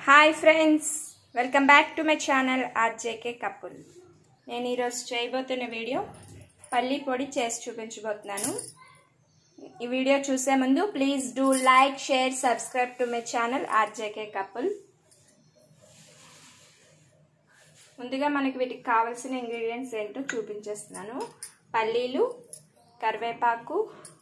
hi friends welcome back to my channel RJK couple నేను ఈరోజు చేయబోతున్న వీడియో పల్లి పొడి చేసి చూపించబోతున్నాను ఈ వీడియో చూసే ముందు please do like share subscribe to my channel RJK couple ముందుగా మనకి వీటికి కావాల్సిన ఇంగ్రీడియంట్స్ ఏంటో చూపించేస్తున్నాను పల్లీలు కరివేపాకు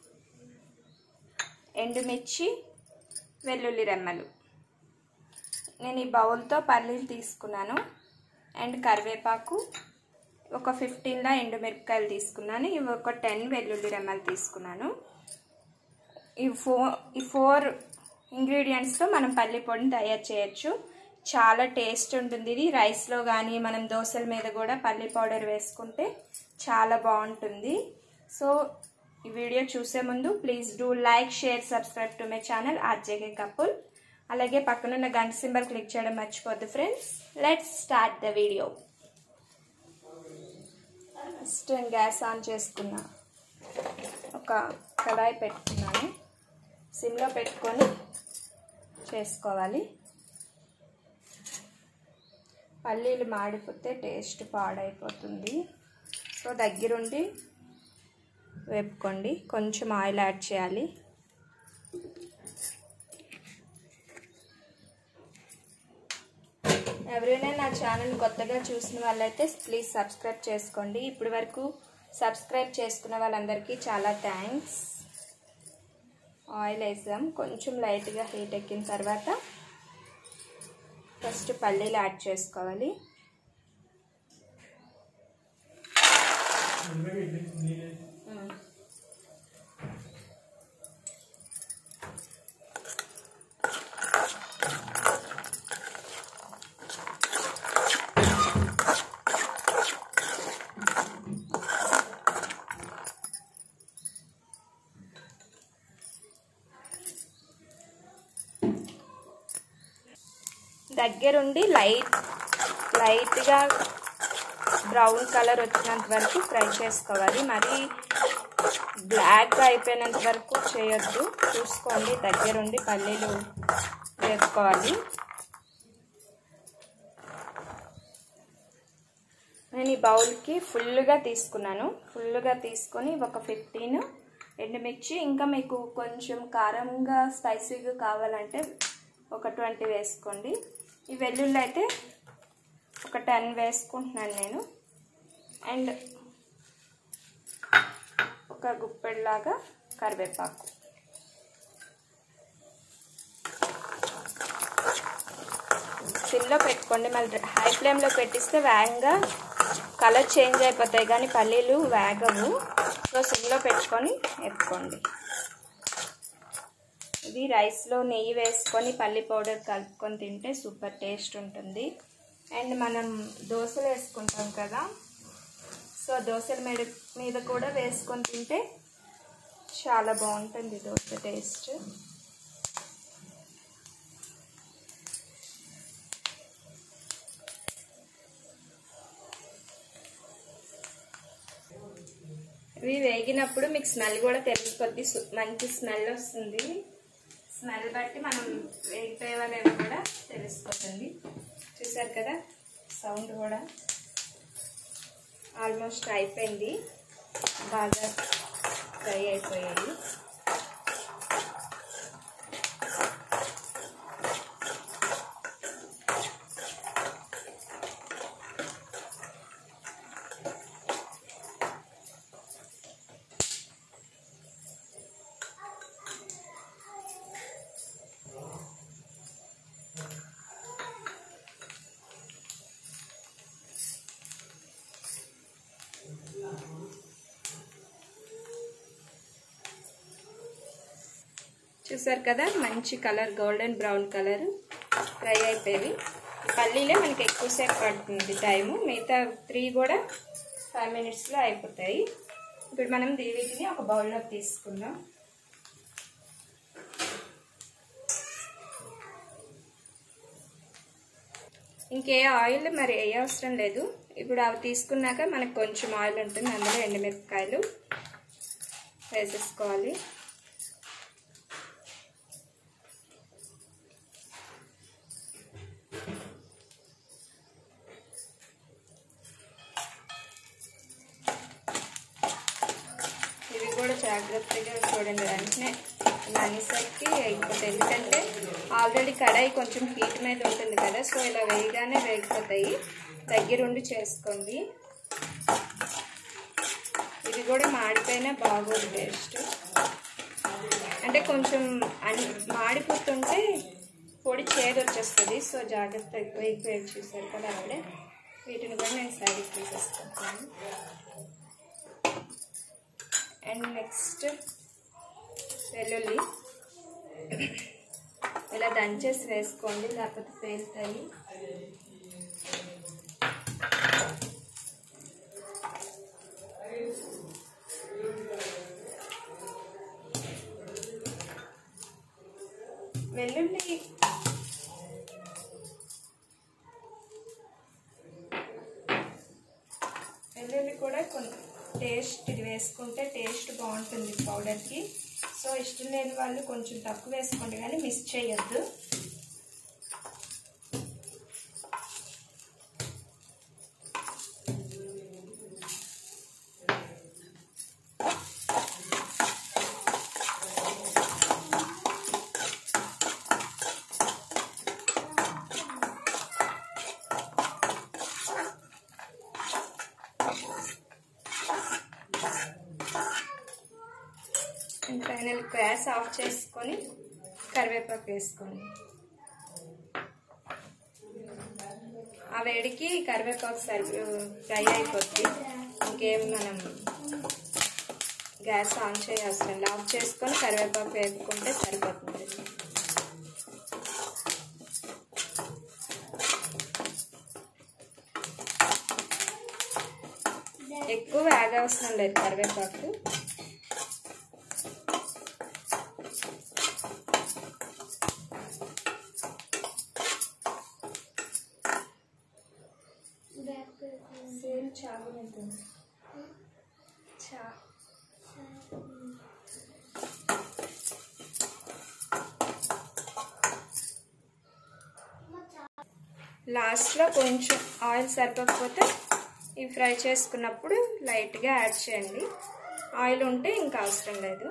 ఎండుమిర్చి వెల్లుల్లి రెమ్మలు నేను ఈ బౌల్తో పల్లీలు తీసుకున్నాను అండ్ కరివేపాకు ఒక ఫిఫ్టీన్లా ఎండుమిరపకాయలు తీసుకున్నాను ఇవి ఒక టెన్ వెల్లుల్లి రెమ్మలు తీసుకున్నాను ఈ ఫోర్ ఈ ఫోర్ ఇంగ్రీడియంట్స్తో మనం పల్లి పొడిని తయారు చేయొచ్చు చాలా టేస్ట్ ఉంటుంది ఇది రైస్లో కానీ మనం దోశల మీద కూడా పల్లి పౌడర్ వేసుకుంటే చాలా బాగుంటుంది సో ఈ వీడియో చూసే ముందు please do like share subscribe to my channel RJK couple అలాగే పక్కనున్న గంట సింబల్ క్లిక్ చేయడం మర్చిపోద్దు friends let's start the video first gas on చేసుకున్నా ఒక కడాయి పెట్టుకున్నాను సిమ్లో పెట్టుకొని చేసుకోవాలి పల్లీలు మాడిపోతే టేస్ట్ పాడైపోతుంది సో దగ్గరుండి వేపుకోండి కొంచెం ఆయిల్ యాడ్ చేయాలి ఎవరైనా నా ఛానల్ కొత్తగా చూసిన వాళ్ళైతే ప్లీజ్ సబ్స్క్రైబ్ చేసుకోండి ఇప్పటి వరకు సబ్స్క్రైబ్ చేసుకున్న వాళ్ళందరికీ చాలా థ్యాంక్స్ ఆయిల్ వేసాం కొంచెం లైట్గా హీట్ ఎక్కిన తర్వాత ఫస్ట్ పల్లీలు యాడ్ చేసుకోవాలి దగ్గరుండి లైట్ లైట్గా బ్రౌన్ కలర్ వచ్చినంత వరకు ఫ్రై చేసుకోవాలి మరి బ్లాక్గా అయిపోయినంత వరకు చేయొద్దు చూసుకోండి దగ్గరుండి పల్లీలు వేసుకోవాలి నేను ఈ బౌల్కి ఫుల్గా తీసుకున్నాను ఫుల్గా తీసుకొని ఒక ఫిఫ్టీన్ ఎండుమిర్చి ఇంకా మీకు కొంచెం కారంగా స్పైసీగా కావాలంటే ఒక ట్వంటీ వేసుకోండి ఈ వెల్లుల్లి అయితే ఒక టెన్ వేసుకుంటున్నాను నేను అండ్ ఒక గుప్పెడిలాగా కరివేపాకు సిమ్లో పెట్టుకోండి మళ్ళీ హై ఫ్లేమ్లో పెట్టిస్తే వేగంగా కలర్ చేంజ్ అయిపోతాయి కానీ పల్లీలు వేగవు సో సిమ్లో పెట్టుకొని ఎత్తుకోండి ఇది రైస్లో నెయ్యి వేసుకొని పల్లి పౌడర్ కలుపుకొని తింటే సూపర్ టేస్ట్ ఉంటుంది అండ్ మనం దోశలు వేసుకుంటాం కదా సో దోశల మీద మీద కూడా వేసుకొని తింటే చాలా బాగుంటుంది దోశ టేస్ట్ ఇవి వేగినప్పుడు మీకు స్మెల్ కూడా తెలిసిపోద్ది మంచి స్మెల్ వస్తుంది స్మెల్ బట్టి మనం వేగిపోయే లేవో కూడా తెలిసిపోతుంది చూసారు కదా సౌండ్ కూడా ఆల్మోస్ట్ అయిపోయింది బాగా ఫ్రై అయిపోయాయి చూసారు కదా మంచి colour golden brown colour fry అయిపోయి పల్లీలే మనకి ఎక్కువసేపు పడుతుంది టైము మిగతా త్రీ కూడా ఫైవ్ మినిట్స్లో అయిపోతాయి ఇప్పుడు మనం వీటిని ఒక బౌల్లోకి తీసుకుందాం ఇంకే ఆయిల్ మరి ఏ అవసరం లేదు ఇప్పుడు అవి తీసుకున్నాక మనకు కొంచెం ఆయిల్ ఉంటుంది అందులో ఎండుమిరపకాయలు వేసేసుకోవాలి జాగ్రత్తగా చూడండి వెంటనే ఇలా అనేసరికి అయిపోతాయి ఎందుకంటే ఆల్రెడీ కడాయి కొంచెం హీట్ మీద ఉంటుంది కదా సో ఇలా వేయగానే వేగిపోతాయి దగ్గరుండి చేసుకోండి ఇది కూడా మాడిపోయినా బాగోదు టేస్ట్ అంటే కొంచెం అని మాడిపోతుంటే పొడి చేదు వచ్చేస్తుంది సో జాగ్రత్త ఎక్కువ ఎక్కువ ఎక్కువ చూసారు కదా అప్పుడే వీటిని కూడా నేను సైడ్కి తీసేసుకుంటాను అండ్ నెక్స్ట్ వెల్లుల్లి ఇలా దంచేసి వేసుకోండి లేకపోతే పేలుతాయి వెల్లుల్లి వెల్లుల్లి కూడా కొన్ని టేస్ట్ ఇది వేసుకుంటే టేస్ట్ బాగుంటుంది పౌడర్కి సో ఇష్టం లేని వాళ్ళు కొంచెం తక్కువ వేసుకోండి కానీ మిస్ చేయొద్దు అండ్ ఫైనల్ గ్యాస్ ఆఫ్ చేసుకొని కరివేపాకు వేసుకోండి ఆ వేడికి కరివేపాకు సరి ఫ్రై అయిపోద్ది ఇంకేం మనం గ్యాస్ ఆన్ చేయాల్సిన ఆఫ్ చేసుకొని కరివేపాకు వేపుకుంటే సరిపోతుంది ఎక్కువ వేగవసరం లేదు కరివేపాకు సేమ్ చాలు ఉంటుంది చా లాస్ట్లో కొంచెం ఆయిల్ సరిపోకపోతే ఇవి ఫ్రై చేసుకున్నప్పుడు లైట్గా యాడ్ చేయండి ఆయిల్ ఉంటే ఇంకా అవసరం లేదు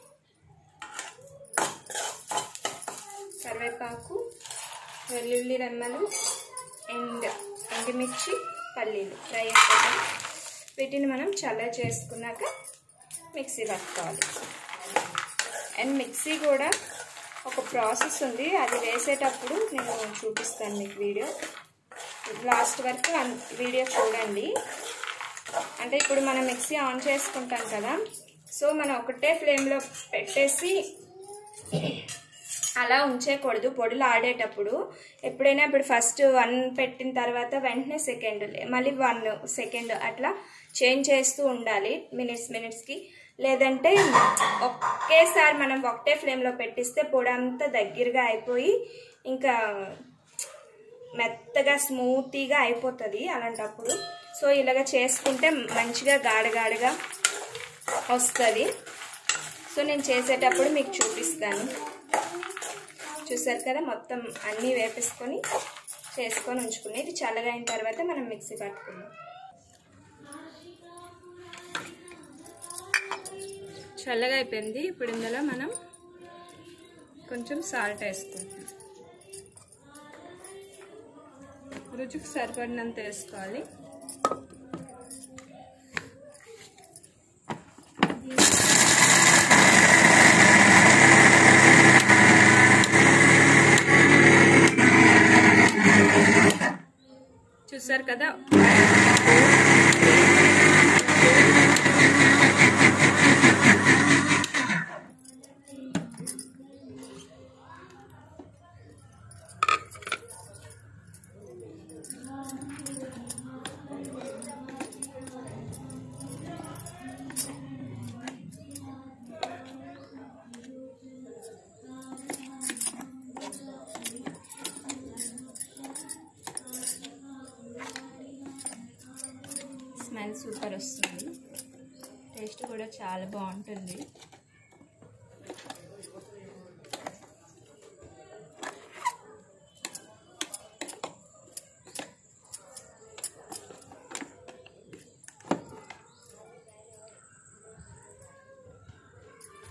కరివేపాకు వెల్లుల్లి రెమ్మలు అండ్ ఎండుమిర్చి పల్లీలు ఫ్రై అయిపోతాయి వీటిని మనం చల్ల చేసుకున్నాక మిక్సీ పట్టుకోవాలి అండ్ మిక్సీ కూడా ఒక ప్రాసెస్ ఉంది అది వేసేటప్పుడు నేను చూపిస్తాను మీకు వీడియో లాస్ట్ వరకు వీడియో చూడండి అంటే ఇప్పుడు మనం మిక్సీ ఆన్ చేసుకుంటాం కదా సో మనం ఒకటే ఫ్లేమ్లో పెట్టేసి అలా ఉంచేయకూడదు పొడులు ఆడేటప్పుడు ఎప్పుడైనా ఇప్పుడు ఫస్ట్ వన్ పెట్టిన తర్వాత వెంటనే సెకండ్ మళ్ళీ వన్ సెకండ్ అట్లా చేంజ్ చేస్తూ ఉండాలి మినిట్స్ మినిట్స్కి లేదంటే ఒకేసారి మనం ఒకటే ఫ్లేమ్లో పెట్టిస్తే పొడి అంతా దగ్గరగా అయిపోయి ఇంకా మెత్తగా స్మూతీగా అయిపోతుంది అలాంటప్పుడు సో ఇలాగ చేసుకుంటే మంచిగా గాడగాడగా వస్తుంది సో నేను చేసేటప్పుడు మీకు చూపిస్తాను చూసారు కదా మొత్తం అన్నీ వేపేసుకొని చేసుకొని ఉంచుకుని ఇది చల్లగా అయిన తర్వాత మనం మిక్సీ పట్టుకుందాం చల్లగా అయిపోయింది ఇప్పుడు ఇందులో మనం కొంచెం సాల్ట్ వేసుకుంటాం రుచికి సరిపడినంత వేసుకోవాలి చూసారు కదా స్మెల్ సూపర్ వస్తుంది టేస్ట్ కూడా చాలా బాగుంటుంది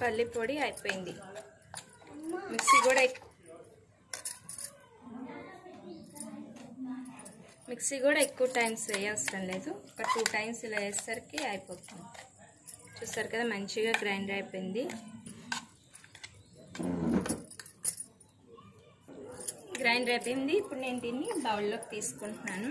పల్లి పొడి అయిపోయింది మిక్సీ కూడా ఎక్- మిక్సీ కూడా ఎక్కువ టైమ్స్ వేయవసరం లేదు ఒక టూ టైమ్స్ ఇలా వేసేసరికి అయిపోతుంది చూస్తారు కదా మంచిగా గ్రైండర్ అయిపోయింది గ్రైండర్ అయిపోయింది ఇప్పుడు నేను దీన్ని బౌల్లోకి తీసుకుంటున్నాను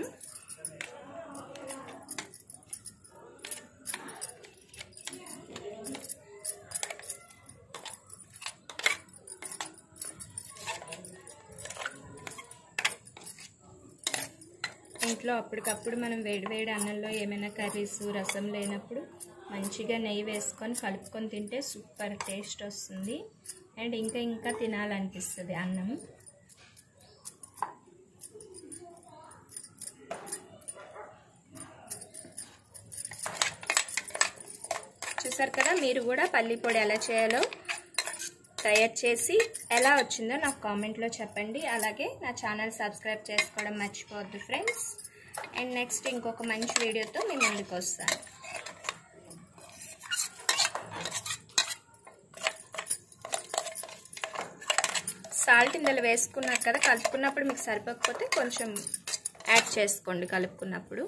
ఇంట్లో అప్పటికప్పుడు మనం వేడివేడి అన్నంలో ఏమైనా కర్రీస్ రసం లేనప్పుడు మంచిగా నెయ్యి వేసుకొని కలుపుకొని తింటే సూపర్ టేస్ట్ వస్తుంది అండ్ ఇంకా ఇంకా తినాలనిపిస్తుంది అన్నం చూసారు కదా మీరు కూడా పల్లి పొడి ఎలా చేయాలో తయారు చేసి ఎలా వచ్చిందో నాకు కామెంట్లో చెప్పండి అలాగే నా ఛానల్ సబ్స్క్రైబ్ చేసుకోవడం మర్చిపోవద్దు ఫ్రెండ్స్ అండ్ నెక్స్ట్ ఇంకొక మంచి వీడియోతో మీ ముందుకు వస్తాను సాల్ట్ ఇందులో వేసుకున్నారు కదా కలుపుకున్నప్పుడు మీకు సరిపోకపోతే కొంచెం యాడ్ చేసుకోండి కలుపుకున్నప్పుడు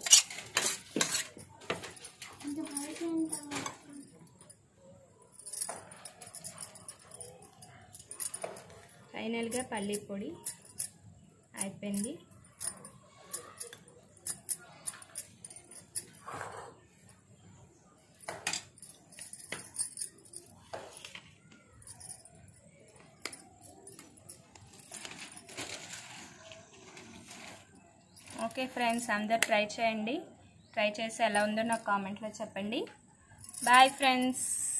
ఫైనల్గా పల్లి పొడి అయిపోయింది ఓకే ఫ్రెండ్స్ అందరు ట్రై చేయండి ట్రై చేసి ఎలా ఉందో నాకు కామెంట్లో చెప్పండి బాయ్ ఫ్రెండ్స్